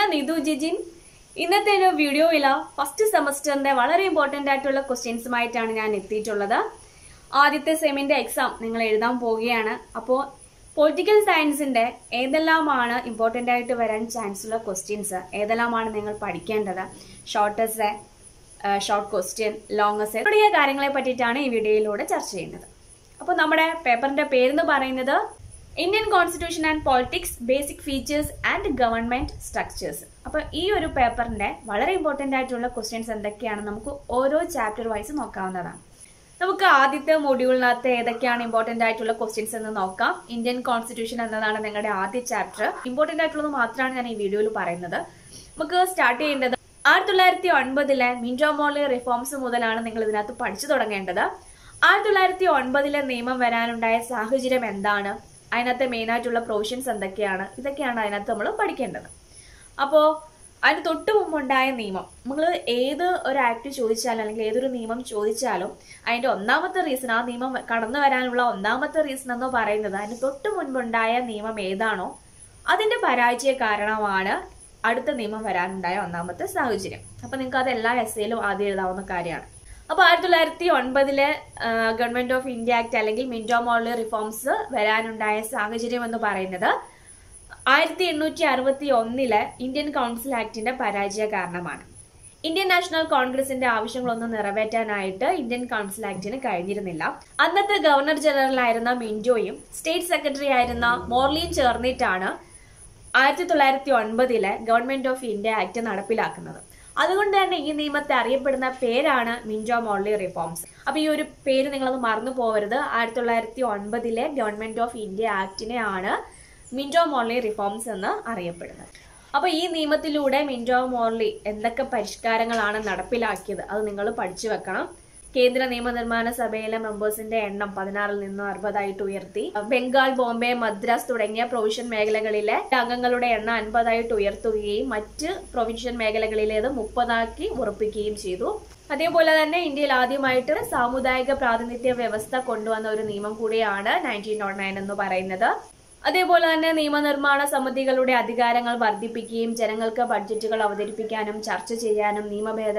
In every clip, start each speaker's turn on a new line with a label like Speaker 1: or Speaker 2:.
Speaker 1: ഞാൻ നിതു ജിജിൻ ഇന്നത്തെ ഒരു വീഡിയോയിൽ ഫസ്റ്റ് സെമസ്റ്ററിന്റെ വളരെ ഇമ്പോർട്ടന്റ് ആയിട്ടുള്ള ക്വസ്റ്റ്യൻസുമായിട്ടാണ് ഞാൻ എത്തിയിട്ടുള്ളത് ആദ്യത്തെ സെമിന്റെ എക്സാം നിങ്ങൾ എഴുതാൻ പോവുകയാണ് അപ്പോൾ പൊളിറ്റിക്കൽ സയൻസിന്റെ ഏതെല്ലാമാണ് ഇമ്പോർട്ടന്റ് ആയിട്ട് വരാൻ ചാൻസ് ഉള്ള ക്വസ്റ്റ്യൻസ് ഏതെല്ലാമാണ് നിങ്ങൾ പഠിക്കേണ്ടത് ഷോർട്ടസ്റ്റ് ഷോർട്ട് ക്വസ്റ്റ്യൻ ലോങ്ങസ്റ്റ് തുടങ്ങിയ കാര്യങ്ങളെ പറ്റിയിട്ടാണ് ഈ വീഡിയോയിലൂടെ ചർച്ച ചെയ്യുന്നത് അപ്പോൾ നമ്മുടെ പേപ്പറിന്റെ പേരെന്ന് പറയുന്നത് Indian constitution and politics basic features and government structures അപ്പോൾ ഈ ഒരു പേപ്പറിന്റെ വളരെ ഇമ്പോർട്ടന്റ് ആയിട്ടുള്ള ക്വസ്റ്റ്യൻസ് എന്തൊക്കെയാണ് നമുക്ക് ഓരോ ചാപ്റ്റർ വൈസ് നോക്കാവുന്നതാണ് നമുക്ക് ആദ്യത്തെ മൊഡ്യൂളിനകത്ത് ഏതൊക്കെയാണ് ഇമ്പോർട്ടന്റ് ആയിട്ടുള്ള ക്വസ്റ്റ്യൻസ് എന്ന് നോക്കാം ഇന്ത്യൻ കോൺസ്റ്റിറ്റ്യൂഷൻ എന്നതാണ് നിങ്ങളുടെ ആദ്യ ചാപ്റ്റർ ഇമ്പോർട്ടന്റ് ആയിട്ടുള്ളത് മാത്രമാണ് ഞാൻ ഈ വീഡിയോയിൽ പറയുന്നത് നമുക്ക് സ്റ്റാർട്ട് ചെയ്യേണ്ടത് ആയിരത്തി തൊള്ളായിരത്തി ഒൻപതിലെ മിൻഡോ മോളി റിഫോംസ് മുതലാണ് നിങ്ങൾ ഇതിനകത്ത് പഠിച്ചു തുടങ്ങേണ്ടത് ആയിരത്തി തൊള്ളായിരത്തി ഒൻപതിലെ നിയമം വരാനുണ്ടായ സാഹചര്യം എന്താണ് അതിനകത്ത് മെയിൻ ആയിട്ടുള്ള പ്രൊവിഷൻസ് എന്തൊക്കെയാണ് ഇതൊക്കെയാണ് അതിനകത്ത് നമ്മൾ പഠിക്കേണ്ടത് അപ്പോൾ അതിന് തൊട്ട് മുമ്പുണ്ടായ നിയമം നമ്മൾ ഏത് ഒരു ആക്ട് ചോദിച്ചാലും അല്ലെങ്കിൽ ഏതൊരു നിയമം ചോദിച്ചാലും അതിന്റെ ഒന്നാമത്തെ റീസൺ ആ നിയമം കടന്നു വരാനുള്ള ഒന്നാമത്തെ റീസൺ എന്ന് പറയുന്നത് അതിന് തൊട്ട് മുൻപുണ്ടായ നിയമം ഏതാണോ അതിന്റെ പരാജയ കാരണമാണ് അടുത്ത നിയമം വരാനുണ്ടായ ഒന്നാമത്തെ സാഹചര്യം അപ്പൊ നിങ്ങൾക്ക് അത് എല്ലാ എസ്സയിലും ആദ്യം എഴുതാവുന്ന കാര്യമാണ് അപ്പൊ ആയിരത്തി തൊള്ളായിരത്തി ഒൻപതിലെ ഗവൺമെന്റ് ഓഫ് ഇന്ത്യ ആക്ട് അല്ലെങ്കിൽ മിൻഡോ മോളി റിഫോംസ് വരാനുണ്ടായ സാഹചര്യം എന്ന് പറയുന്നത് ആയിരത്തി എണ്ണൂറ്റി അറുപത്തി ഒന്നിലെ ഇന്ത്യൻ കൗൺസിൽ ആക്ടിന്റെ പരാജയ കാരണമാണ് ഇന്ത്യൻ നാഷണൽ കോൺഗ്രസിന്റെ ആവശ്യങ്ങളൊന്നും നിറവേറ്റാനായിട്ട് ഇന്ത്യൻ കൗൺസിൽ ആക്ടിന് കഴിഞ്ഞിരുന്നില്ല അന്നത്തെ ഗവർണർ ജനറൽ ആയിരുന്ന മിൻഡോയും സ്റ്റേറ്റ് സെക്രട്ടറി ആയിരുന്ന മോർലിയും ചേർന്നിട്ടാണ് ആയിരത്തി തൊള്ളായിരത്തി ഒൻപതിലെ ഗവൺമെന്റ് ഓഫ് ഇന്ത്യ ആക്ട് നടപ്പിലാക്കുന്നത് അതുകൊണ്ട് തന്നെ ഈ നിയമത്തെ അറിയപ്പെടുന്ന പേരാണ് മിൻജോ മോർലി റിഫോംസ് അപ്പൊ ഈ ഒരു പേര് നിങ്ങളത് മറന്നു പോകരുത് ആയിരത്തി തൊള്ളായിരത്തി ഒൻപതിലെ ഗവൺമെന്റ് ഓഫ് ഇന്ത്യ ആക്ടിനെ ആണ് മിൻജോ മോർലി റിഫോംസ് എന്ന് അറിയപ്പെടുന്നത് അപ്പൊ ഈ നിയമത്തിലൂടെ മിൻജോ മോർലി എന്തൊക്കെ പരിഷ്കാരങ്ങളാണ് നടപ്പിലാക്കിയത് അത് നിങ്ങൾ പഠിച്ചു വെക്കണം കേന്ദ്ര നിയമനിർമ്മാണ സഭയിലെ മെമ്പേഴ്സിന്റെ എണ്ണം പതിനാറിൽ നിന്ന് അറുപതായിട്ട് ഉയർത്തി ബംഗാൾ ബോംബെ മദ്രാസ് തുടങ്ങിയ പ്രൊവിഷ്യൻ മേഖലകളിലെ അംഗങ്ങളുടെ എണ്ണം അൻപതായിട്ട് ഉയർത്തുകയും മറ്റ് പ്രൊവിൻഷ്യൻ മേഖലകളിലേത് മുപ്പതാക്കി ഉറപ്പിക്കുകയും ചെയ്തു അതേപോലെ തന്നെ ഇന്ത്യയിൽ ആദ്യമായിട്ട് സാമുദായിക പ്രാതിനിധ്യ വ്യവസ്ഥ കൊണ്ടുവന്ന ഒരു നിയമം കൂടിയാണ് നയൻറ്റീൻ നോട്ട് നയൻ എന്ന് പറയുന്നത് അതേപോലെ തന്നെ നിയമനിർമ്മാണ സമിതികളുടെ അധികാരങ്ങൾ വർദ്ധിപ്പിക്കുകയും ജനങ്ങൾക്ക് ബഡ്ജറ്റുകൾ അവതരിപ്പിക്കാനും ചർച്ച ചെയ്യാനും നിയമഭേദ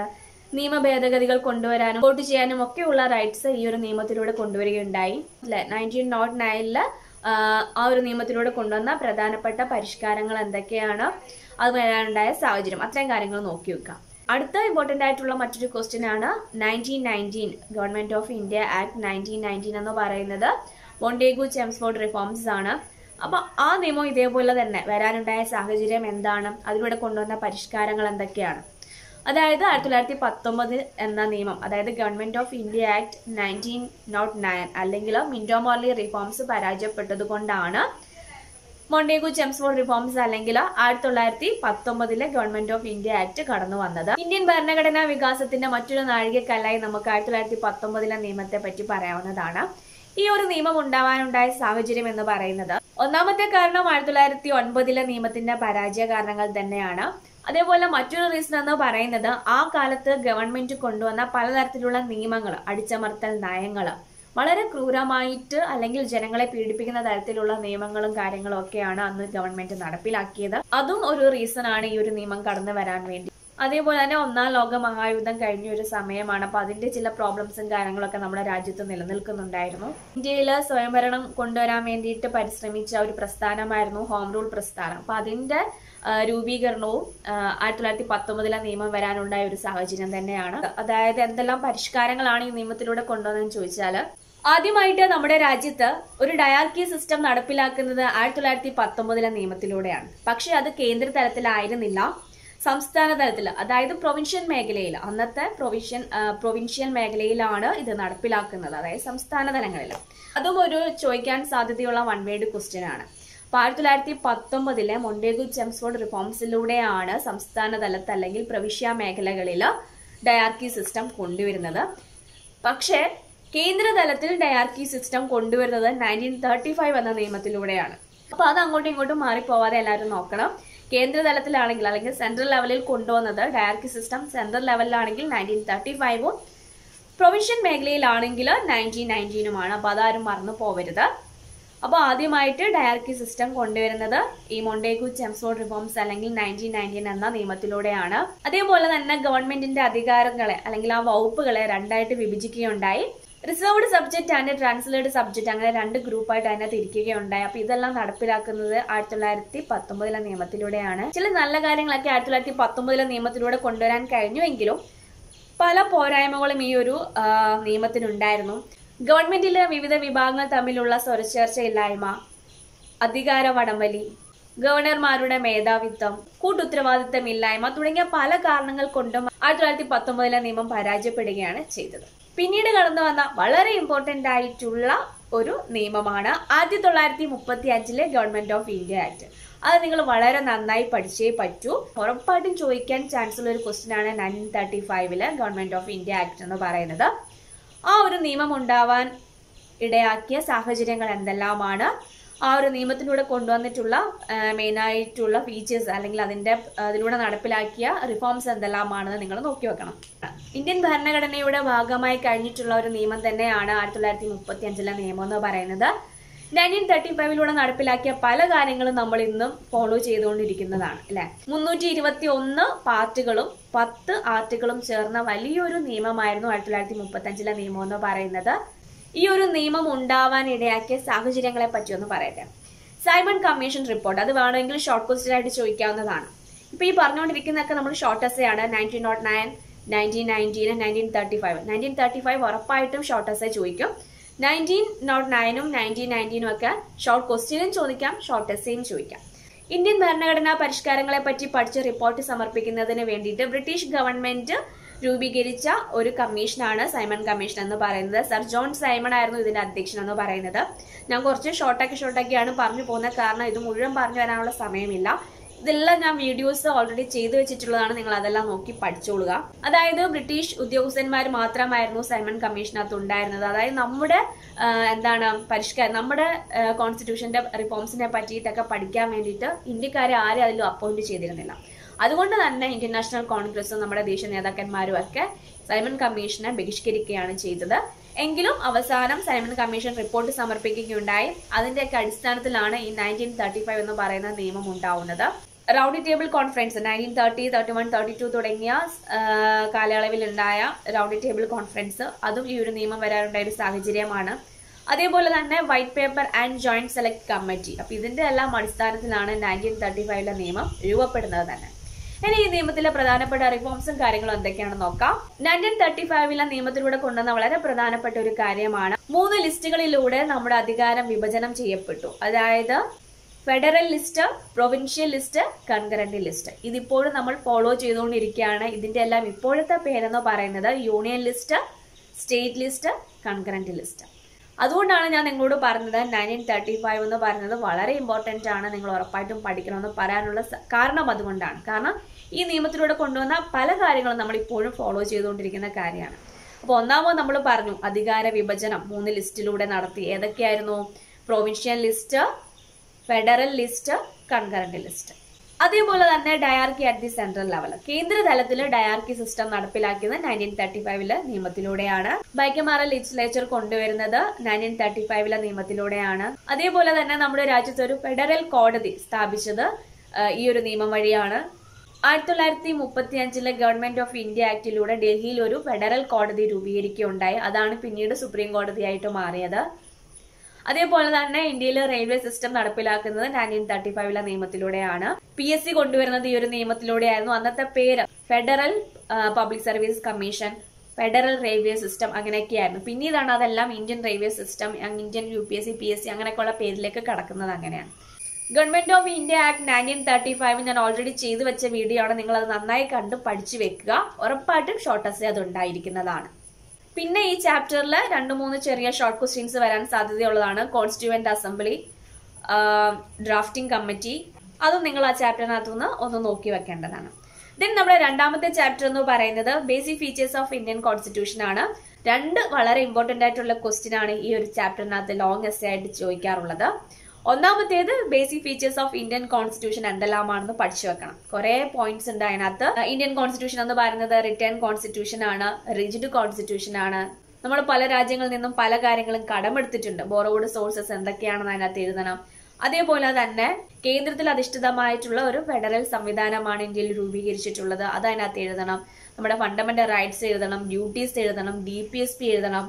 Speaker 1: നിയമ ഭേദഗതികൾ കൊണ്ടുവരാനും വോട്ട് ചെയ്യാനും ഒക്കെയുള്ള റൈറ്റ്സ് ഈ ഒരു നിയമത്തിലൂടെ കൊണ്ടുവരികയുണ്ടായി അല്ലെ നയൻറ്റീൻ നോട്ട് നയനില് ആ ഒരു നിയമത്തിലൂടെ കൊണ്ടുവന്ന പ്രധാനപ്പെട്ട പരിഷ്കാരങ്ങൾ എന്തൊക്കെയാണ് അത് വരാനുണ്ടായ സാഹചര്യം അത്രയും കാര്യങ്ങൾ നോക്കി വെക്കാം അടുത്ത ഇമ്പോർട്ടന്റ് ആയിട്ടുള്ള മറ്റൊരു ക്വസ്റ്റ്യൻ ആണ് nineteen nineteen government of India act nineteen nineteen എന്ന് പറയുന്നത് മൊണ്ടേഗു ചെംസ്ഫോർഡ് റിഫോംസ് ആണ് അപ്പൊ ആ നിയമം ഇതേപോലെ തന്നെ വരാനുണ്ടായ സാഹചര്യം എന്താണ് അതിലൂടെ കൊണ്ടുവന്ന പരിഷ്കാരങ്ങൾ എന്തൊക്കെയാണ് അതായത് ആയിരത്തി തൊള്ളായിരത്തി പത്തൊമ്പത് എന്ന നിയമം അതായത് government of India act nineteen nought nine അല്ലെങ്കിൽ മിൻഡോ മോർലി റിഫോംസ് പരാജയപ്പെട്ടത് കൊണ്ടാണ് മൊണ്ടേഗു ചെംസ്ഫോർഡ് റിഫോംസ് അല്ലെങ്കിൽ ആയിരത്തി തൊള്ളായിരത്തി പത്തൊമ്പതിലെ ഗവൺമെന്റ് ഓഫ് ഇന്ത്യ ആക്ട് കടന്നു വന്നത് ഇന്ത്യൻ ഭരണഘടനാ വികാസത്തിന്റെ മറ്റൊരു നാഴികക്കല്ലായി നമുക്ക് ആയിരത്തി തൊള്ളായിരത്തി പത്തൊമ്പതിലെ നിയമത്തെ പറ്റി പറയാവുന്നതാണ് ഈ ഒരു നിയമം ഉണ്ടാവാനുണ്ടായ സാഹചര്യം എന്ന് പറയുന്നത് ഒന്നാമത്തെ കാരണം ആയിരത്തി തൊള്ളായിരത്തി ഒൻപതിലെ നിയമത്തിന്റെ പരാജയ കാരണങ്ങൾ തന്നെയാണ് അതേപോലെ മറ്റൊരു റീസൺ എന്ന് പറയുന്നത് ആ കാലത്ത് ഗവൺമെന്റ് കൊണ്ടുവന്ന പലതരത്തിലുള്ള നിയമങ്ങൾ അടിച്ചമർത്തൽ നയങ്ങൾ വളരെ ക്രൂരമായിട്ട് അല്ലെങ്കിൽ ജനങ്ങളെ പീഡിപ്പിക്കുന്ന തരത്തിലുള്ള നിയമങ്ങളും കാര്യങ്ങളും ഒക്കെയാണ് അന്ന് ഗവൺമെന്റ് നടപ്പിലാക്കിയത് അതും ഒരു റീസൺ ആണ് ഈ ഒരു നിയമം കടന്നു വരാൻ വേണ്ടി അതേപോലെ തന്നെ ഒന്നാം ലോക മഹായുദ്ധം കഴിഞ്ഞ ഒരു സമയമാണ് അപ്പൊ അതിന്റെ ചില പ്രോബ്ലംസും കാര്യങ്ങളൊക്കെ നമ്മുടെ രാജ്യത്ത് നിലനിൽക്കുന്നുണ്ടായിരുന്നു ഇന്ത്യയിൽ സ്വയംഭരണം കൊണ്ടുവരാൻ വേണ്ടിയിട്ട് പരിശ്രമിച്ച ഒരു പ്രസ്ഥാനമായിരുന്നു ഹോം റൂൾ പ്രസ്ഥാനം അപ്പൊ അതിന്റെ രൂപീകരണവും ആയിരത്തി തൊള്ളായിരത്തി പത്തൊമ്പതിലെ നിയമം വരാനുണ്ടായ ഒരു സാഹചര്യം തന്നെയാണ് അതായത് എന്തെല്ലാം പരിഷ്കാരങ്ങളാണ് ഈ നിയമത്തിലൂടെ കൊണ്ടുവന്നതെന്ന് ചോദിച്ചാൽ ആദ്യമായിട്ട് നമ്മുടെ രാജ്യത്ത് ഒരു ഡയാർക്കി സിസ്റ്റം നടപ്പിലാക്കുന്നത് ആയിരത്തി തൊള്ളായിരത്തി പത്തൊമ്പതിലെ നിയമത്തിലൂടെയാണ് പക്ഷെ അത് കേന്ദ്ര തലത്തിലായിരുന്നില്ല സംസ്ഥാന തലത്തിൽ അതായത് പ്രൊവിൻഷ്യൽ മേഖലയിൽ അന്നത്തെ പ്രൊവിഷ്യൻ പ്രൊവിൻഷ്യൽ മേഖലയിലാണ് ഇത് നടപ്പിലാക്കുന്നത് അതായത് സംസ്ഥാന തലങ്ങളിൽ അതും ഒരു ചോദിക്കാൻ സാധ്യതയുള്ള വൺ വേഡ് ക്വസ്റ്റ്യൻ ആണ് അപ്പൊ ആയിരത്തി തൊള്ളായിരത്തി പത്തൊമ്പതിലെ മൊണ്ടേഗു ചെംസ്ഫോർഡ് റിഫോംസിലൂടെയാണ് സംസ്ഥാന തലത്ത് അല്ലെങ്കിൽ പ്രവിശ്യ മേഖലകളിൽ ഡയാർക്കി സിസ്റ്റം കൊണ്ടുവരുന്നത് പക്ഷേ കേന്ദ്ര തലത്തിൽ ഡയാർക്കി സിസ്റ്റം കൊണ്ടുവരുന്നത് നയൻറ്റീൻ തേർട്ടി ഫൈവ് എന്ന നിയമത്തിലൂടെയാണ് അപ്പൊ അത് അങ്ങോട്ടും ഇങ്ങോട്ടും മാറിപ്പോവാതെ എല്ലാവരും നോക്കണം കേന്ദ്ര തലത്തിലാണെങ്കിൽ അല്ലെങ്കിൽ സെൻട്രൽ ലെവലിൽ കൊണ്ടുവന്നത് ഡയർക്കി സിസ്റ്റം സെൻട്രൽ ലെവലിലാണെങ്കിൽ നയൻറ്റീൻ തേർട്ടി ഫൈവും പ്രൊവിൻഷ്യൽ മേഖലയിലാണെങ്കിൽ നയൻറ്റീൻ നയൻറ്റീനുമാണ് അപ്പോൾ അതാരും മറന്നു പോവരുത് അപ്പോൾ ആദ്യമായിട്ട് ഡയറക്റ്റി സിസ്റ്റം കൊണ്ടുവരുന്നത് ഈ മൊണ്ടേഗു ചെംസോഡ് റിഫോംസ് അല്ലെങ്കിൽ നയൻറ്റീൻ നയൻറ്റീൻ എന്ന നിയമത്തിലൂടെയാണ് അതേപോലെ തന്നെ ഗവൺമെന്റിന്റെ അധികാരങ്ങളെ അല്ലെങ്കിൽ ആ വകുപ്പുകളെ രണ്ടായിട്ട് വിഭജിക്കുകയുണ്ടായി reserved subject and transferred subject അങ്ങനെ രണ്ട് ഗ്രൂപ്പായിട്ട് അതിനെ തിരിക്കുകയുണ്ടായി അപ്പൊ ഇതെല്ലാം നടപ്പിലാക്കുന്നത് ആയിരത്തി തൊള്ളായിരത്തി പത്തൊമ്പതിലെ നിയമത്തിലൂടെയാണ് ചില നല്ല കാര്യങ്ങളൊക്കെ ആയിരത്തി തൊള്ളായിരത്തി പത്തൊമ്പതിലെ നിയമത്തിലൂടെ കൊണ്ടുവരാൻ കഴിഞ്ഞുവെങ്കിലും പല പോരായ്മകളും ഈ ഒരു ആ, നിയമത്തിനുണ്ടായിരുന്നു ഗവൺമെന്റിലെ വിവിധ വിഭാഗങ്ങൾ തമ്മിലുള്ള സ്വരച്ചേർച്ചയില്ലായ്മ അധികാര വടംവലി ഗവർണർമാരുടെ മേധാവിത്വം കൂട്ടുത്തരവാദിത്തമില്ലായ്മ തുടങ്ങിയ പല കാരണങ്ങൾ കൊണ്ടും ആയിരത്തി തൊള്ളായിരത്തി പത്തൊമ്പതിലെ നിയമം പരാജയപ്പെടുകയാണ് ചെയ്തത് പിന്നീട് കടന്നു വന്ന വളരെ ഇമ്പോർട്ടന്റ് ആയിട്ടുള്ള ഒരു നിയമമാണ് ആയിരത്തി തൊള്ളായിരത്തി മുപ്പത്തി അഞ്ചിലെ ഗവൺമെന്റ് ഓഫ് ഇന്ത്യ ആക്ട് അത് നിങ്ങൾ വളരെ നന്നായി പഠിച്ചേ പറ്റൂ ഉറപ്പായിട്ടും ചോദിക്കാൻ ചാൻസ് ഉള്ള ഒരു ക്വസ്റ്റ്യൻ ആണ് നയൻറ്റീൻ തേർട്ടി ഫൈവിലെ ഗവൺമെന്റ് ഓഫ് ഇന്ത്യ ആക്ട് എന്ന് പറയുന്നത് ആ ഒരു നിയമം ഉണ്ടാവാൻ ഇടയാക്കിയ സാഹചര്യങ്ങൾ എന്തെല്ലാമാണ് ആ ഒരു നിയമത്തിലൂടെ കൊണ്ടുവന്നിട്ടുള്ള മെയിനായിട്ടുള്ള ഫീച്ചേഴ്സ് അല്ലെങ്കിൽ അതിന്റെ ആ, അതിലൂടെ നടപ്പിലാക്കിയ റിഫോംസ് എന്തെല്ലാമാണെന്ന് നിങ്ങൾ നോക്കി വെക്കണം ഇന്ത്യൻ ഭരണഘടനയുടെ ഭാഗമായി കഴിഞ്ഞിട്ടുള്ള ഒരു നിയമം തന്നെയാണ് ആയിരത്തി തൊള്ളായിരത്തി മുപ്പത്തി അഞ്ചിലെ നിയമം എന്ന് പറയുന്നത് നയൻറ്റീൻ തേർട്ടി ഫൈവിലൂടെ നടപ്പിലാക്കിയ പല കാര്യങ്ങളും നമ്മൾ ഇന്നും ഫോളോ ചെയ്തുകൊണ്ടിരിക്കുന്നതാണ് അല്ലെ മുന്നൂറ്റി ഇരുപത്തി ഒന്ന് പാർട്ടുകളും പത്ത് ആർട്ടുകളും ചേർന്ന വലിയൊരു നിയമമായിരുന്നു ആയിരത്തി തൊള്ളായിരത്തി മുപ്പത്തി അഞ്ചിലെ നിയമം എന്ന് പറയുന്നത് ഈ ഒരു നിയമം ഉണ്ടാവാൻ ഇടയാക്കിയ സാഹചര്യങ്ങളെ പറ്റി ഒന്ന് പറയട്ടെ സൈമൺ കമ്മീഷൻ റിപ്പോർട്ട് അത് വേണമെങ്കിൽ ഷോർട്ട് ക്വസ്റ്റ്യൻ ആയിട്ട് ചോദിക്കാവുന്നതാണ് ഇപ്പൊ ഈ പറഞ്ഞുകൊണ്ടിരിക്കുന്നതൊക്കെ നമ്മൾ ഷോർട്ട് എസ്സേ ആണ് nineteen nought nine nineteen nineteen nineteen thirty five nineteen thirty five ഉറപ്പായിട്ടും ഷോർട്ട് എസ്സേ ചോദിക്കും നയൻറ്റീൻ നോട്ട് നയനും നയൻറ്റീൻ നയൻറ്റീനും ഒക്കെ ഷോർട്ട് ക്വസ്റ്റ്യനും ചോദിക്കാം ഷോർട്ട് എസ്സേയും ചോദിക്കാം ഇന്ത്യൻ ഭരണഘടനാ പരിഷ്കാരങ്ങളെ പറ്റി പഠിച്ച് റിപ്പോർട്ട് സമർപ്പിക്കുന്നതിന് വേണ്ടിയിട്ട് ബ്രിട്ടീഷ് ഗവൺമെന്റ് രൂപീകരിച്ച ഒരു കമ്മീഷനാണ് സൈമൺ കമ്മീഷൻ എന്ന് പറയുന്നത് സർ ജോൺ സൈമൺ ആയിരുന്നു ഇതിന്റെ അധ്യക്ഷൻ എന്ന് പറയുന്നത് ഞാൻ കുറച്ച് ഷോർട്ടാക്കി ഷോർട്ടാക്കിയാണ് പറഞ്ഞു പോകുന്നത് കാരണം ഇത് മുഴുവൻ പറഞ്ഞു വരാനുള്ള സമയമില്ല ഇതെല്ലാം ഞാൻ വീഡിയോസ് ഓൾറെഡി ചെയ്തു വെച്ചിട്ടുള്ളതാണ് നിങ്ങൾ അതെല്ലാം നോക്കി പഠിച്ചോളുക അതായത് ബ്രിട്ടീഷ് ഉദ്യോഗസ്ഥന്മാർ മാത്രമായിരുന്നു സൈമൺ കമ്മീഷനകത്ത് ഉണ്ടായിരുന്നത് അതായത് നമ്മുടെ ആ, എന്താണ് പരിഷ്കാരം നമ്മുടെ കോൺസ്റ്റിറ്റ്യൂഷന്റെ റിഫോംസിനെ പറ്റിയിട്ടൊക്കെ പഠിക്കാൻ വേണ്ടിയിട്ട് ഇന്ത്യക്കാരെ ആരും അതിലും അപ്പോയിന്റ് ചെയ്തിരുന്നില്ല അതുകൊണ്ട് തന്നെ ഇന്ത്യൻ നാഷണൽ കോൺഗ്രസും നമ്മുടെ ദേശീയ നേതാക്കന്മാരും ഒക്കെ സൈമൺ കമ്മീഷനെ ബഹിഷ്കരിക്കുകയാണ് ചെയ്തത് എങ്കിലും അവസാനം സൈമൺ കമ്മീഷൻ റിപ്പോർട്ട് സമർപ്പിക്കുകയുണ്ടായി അതിന്റെയൊക്കെ അടിസ്ഥാനത്തിലാണ് ഈ നയൻറ്റീൻ തേർട്ടി ഫൈവ് എന്ന് പറയുന്ന നിയമം ഉണ്ടാവുന്നത് round table conference nineteen thirty thirty one thirty two തുടങ്ങിയ ആ, കാലയളവിലുണ്ടായ റൗണ്ട് ടേബിൾ കോൺഫറൻസ് അതും ഈ ഒരു നിയമം വരാനുണ്ടായ ഒരു സാഹചര്യമാണ് അതേപോലെ തന്നെ white paper and joint select committee അപ്പൊ ഇതിന്റെ എല്ലാം അടിസ്ഥാനത്തിലാണ് നയൻറ്റീൻ തേർട്ടി ഫൈവിലെ നിയമം രൂപപ്പെടുന്നത് തന്നെ ഇനി ഈ നിയമത്തിലെ പ്രധാനപ്പെട്ട റിഫോംസും കാര്യങ്ങളും എന്തൊക്കെയാണെന്ന് നോക്കാം നയൻറ്റീൻ തേർട്ടി ഫൈവിലെ നിയമത്തിലൂടെ കൊണ്ടുവന്ന വളരെ പ്രധാനപ്പെട്ട ഒരു കാര്യമാണ് മൂന്ന് ലിസ്റ്റുകളിലൂടെ നമ്മുടെ അധികാരം വിഭജനം ചെയ്യപ്പെട്ടു അതായത് federal list provincial list concurrent list ഇതിപ്പോഴും നമ്മൾ ഫോളോ ചെയ്തുകൊണ്ടിരിക്കുകയാണ് ഇതിന്റെ എല്ലാം ഇപ്പോഴത്തെ പേരെന്ന് പറയുന്നത് union list state list concurrent list അതുകൊണ്ടാണ് ഞാൻ നിങ്ങളോട് പറഞ്ഞത് നയൻറ്റീൻ തേർട്ടി ഫൈവ് എന്ന് പറയുന്നത് വളരെ ഇമ്പോർട്ടൻ്റ് ആണ് നിങ്ങൾ ഉറപ്പായിട്ടും പഠിക്കണമെന്ന് പറയാനുള്ള സ- കാരണം അതുകൊണ്ടാണ് കാരണം ഈ നിയമത്തിലൂടെ കൊണ്ടുവന്ന പല കാര്യങ്ങളും നമ്മൾ ഇപ്പോഴും ഫോളോ ചെയ്തുകൊണ്ടിരിക്കുന്ന കാര്യമാണ് അപ്പോൾ ഒന്നാമത് നമ്മൾ പറഞ്ഞു അധികാര വിഭജനം മൂന്ന് ലിസ്റ്റിലൂടെ നടത്തി ഏതൊക്കെയായിരുന്നു provincial list federal list concurrent list അതേപോലെ തന്നെ dyarchy at the central level കേന്ദ്ര തലത്തിൽ ഡയാർക്കി സിസ്റ്റം നടപ്പിലാക്കിയത് നയൻറ്റീൻ തേർട്ടി ഫൈവിലെ നിയമത്തിലൂടെയാണ് ബൈക്കമാറ ലെജിസ്ലേച്ചർ കൊണ്ടുവരുന്നത് നയൻറ്റീൻ തേർട്ടി ഫൈവിലെ നിയമത്തിലൂടെയാണ് അതേപോലെ തന്നെ നമ്മുടെ രാജ്യത്ത് ഒരു ഫെഡറൽ കോടതി സ്ഥാപിച്ചത് ആ, ഈ ഒരു നിയമം വഴിയാണ് ആയിരത്തി തൊള്ളായിരത്തി മുപ്പത്തി അഞ്ചിലെ ഗവൺമെന്റ് ഓഫ് ഇന്ത്യ ആക്ടിലൂടെ ഡൽഹിയിൽ ഒരു ഫെഡറൽ കോടതി രൂപീകരിക്കുകയുണ്ടായി അതാണ് പിന്നീട് സുപ്രീം കോടതിയായിട്ട് മാറിയത് അതേപോലെ തന്നെ ഇന്ത്യയിൽ റെയിൽവേ സിസ്റ്റം നടപ്പിലാക്കുന്നത് നയൻറ്റീൻ തേർട്ടി ഫൈവിലെ നിയമത്തിലൂടെയാണ് പി എസ് സി കൊണ്ടുവരുന്നത് ഈ ഒരു നിയമത്തിലൂടെയായിരുന്നു അന്നത്തെ പേര് federal public service commission federal railway system അങ്ങനെയൊക്കെയായിരുന്നു പിന്നീടാണ് അതെല്ലാം Indian railway system Indian U P S C P S C അങ്ങനെയൊക്കെയുള്ള പേരിലേക്ക് കടക്കുന്നത് അങ്ങനെയാണ് government of India act nineteen thirty five ഞാൻ ഓൾറെഡി ചെയ്തു വെച്ച വീഡിയോ ആണ് നിങ്ങൾ അത് നന്നായി കണ്ട് പഠിച്ചു വെക്കുക ഉറപ്പായിട്ടും ഷോർട്ടസ് അത് ഉണ്ടായിരിക്കുന്നതാണ് പിന്നെ ഈ ചാപ്റ്ററിൽ രണ്ട് മൂന്ന് ചെറിയ ഷോർട്ട് ക്വസ്റ്റ്യൻസ് വരാൻ സാധ്യതയുള്ളതാണ് കോൺസ്റ്റിറ്റ്യൂവന്റ് അസംബ്ലി ഡ്രാഫ്റ്റിംഗ് കമ്മിറ്റി അതും നിങ്ങൾ ആ ചാപ്റ്ററിനകത്തുനിന്ന് ഒന്ന് നോക്കി വെക്കേണ്ടതാണ് ദെൻ നമ്മുടെ രണ്ടാമത്തെ ചാപ്റ്റർ എന്ന് പറയുന്നത് basic features of Indian constitution ആണ് രണ്ട് വളരെ ഇമ്പോർട്ടന്റ് ആയിട്ടുള്ള ക്വസ്റ്റ്യൻ ആണ് ഈ ഒരു ചാപ്റ്ററിനകത്ത് ലോങ് എസ് ആയിട്ട് ചോദിക്കാറുള്ളത് ഒന്നാമത്തേത് basic features of Indian constitution എന്തെല്ലാമാണെന്ന് പഠിച്ചു വെക്കണം കുറെ പോയിന്റ്സ് ഉണ്ട് അതിനകത്ത് ഇന്ത്യൻ കോൺസ്റ്റിറ്റ്യൂഷൻ എന്ന് പറയുന്നത് റിട്ടേൺ കോൺസ്റ്റിറ്റ്യൂഷൻ ആണ് റിജിഡ് കോൺസ്റ്റിറ്റ്യൂഷൻ ആണ് നമ്മൾ പല രാജ്യങ്ങളിൽ നിന്നും പല കാര്യങ്ങളും കടമെടുത്തിട്ടുണ്ട് ബോറോവുഡ് സോഴ്സസ് എന്തൊക്കെയാണെന്ന് അതിനകത്ത് എഴുതണം അതേപോലെ തന്നെ കേന്ദ്രത്തിൽ അധിഷ്ഠിതമായിട്ടുള്ള ഒരു ഫെഡറൽ സംവിധാനമാണ് ഇന്ത്യയിൽ രൂപീകരിച്ചിട്ടുള്ളത് അത് അതിനകത്ത് എഴുതണം നമ്മുടെ ഫണ്ടമെന്റൽ റൈറ്റ്സ് എഴുതണം ഡ്യൂട്ടീസ് എഴുതണം ഡി പി എസ് പി എഴുതണം